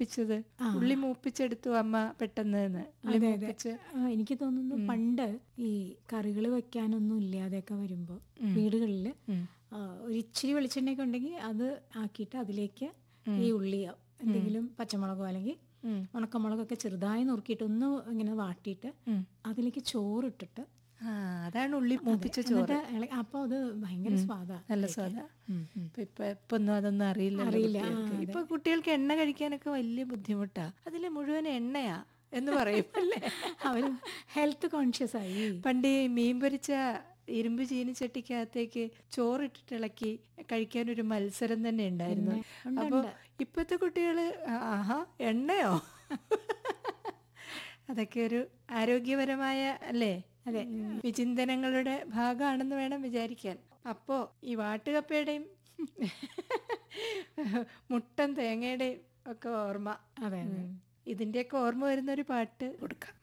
മൂപ്പിച്ചത് ഉള്ളി മൂപ്പിച്ചെടുത്തു അമ്മ പെട്ടെന്ന് എന്ന്. ഉള്ളി അതെ അതെ മൂപ്പിച്ച് ആ, എനിക്ക് തോന്നുന്നു പണ്ട് ഈ കറികൾ വെക്കാനൊന്നും ഇല്ലാതെയൊക്കെ വരുമ്പോൾ വീടുകളിൽ ഒരു ഇച്ചിരി വെളിച്ചെണ്ണയൊക്കെ ഉണ്ടെങ്കിൽ അത് ആക്കിയിട്ട് അതിലേക്ക് ഈ ഉള്ളിയോ എന്തെങ്കിലും പച്ചമുളകോ അല്ലെങ്കിൽ ഉണക്കമുളകൊക്കെ ചെറുതായി നുറുക്കിയിട്ട് ഒന്ന് ഇങ്ങനെ വാട്ടിയിട്ട് അതിലേക്ക് ചോറിട്ടിട്ട് ആ അതാണ് ഉള്ളി മൂപ്പിച്ച ചോറ് എന്നിട്ട് ഇള- അപ്പൊ അത് ഭയങ്കര സ്വാദാ നല്ല സ്വാദ ഇപ്പൊ ഇപ്പൊ ഇപ്പൊ ഒന്നും അതൊന്നും അറിയില്ല അറിയില്ല, ഇപ്പൊ കുട്ടികൾക്ക് എണ്ണ കഴിക്കാനൊക്കെ വലിയ ബുദ്ധിമുട്ടാ അതില് മുഴുവൻ എണ്ണയാ എന്ന് പറയും അല്ലേ അവര് ഹെൽത്ത് കോൺഷ്യസ് ആയി പണ്ട് ഈ മീൻ പൊരിച്ച ഇരുമ്പ് ചീനിച്ചട്ടിക്കകത്തേക്ക് ചോറിട്ടിട്ട് ഇളക്കി കഴിക്കാൻ ഒരു മത്സരം തന്നെ ഉണ്ടായിരുന്നു അപ്പൊ ഇപ്പത്തെ കുട്ടികള് ആ- ആഹാ എണ്ണയോ അതൊക്കെ ഒരു ആരോഗ്യപരമായ അല്ലേ അതെ വിചിന്തനങ്ങളുടെ ഭാഗമാണെന്ന് വേണം വിചാരിക്കാൻ അപ്പോ ഈ വാട്ടുകപ്പയുടെയും മുട്ടൻ തേങ്ങയുടെയും ഒക്കെ ഓർമ്മ അതെ ഇതിന്റെയൊക്കെ ഓർമ്മ വരുന്ന ഒരു പാട്ട് കൊടുക്കാം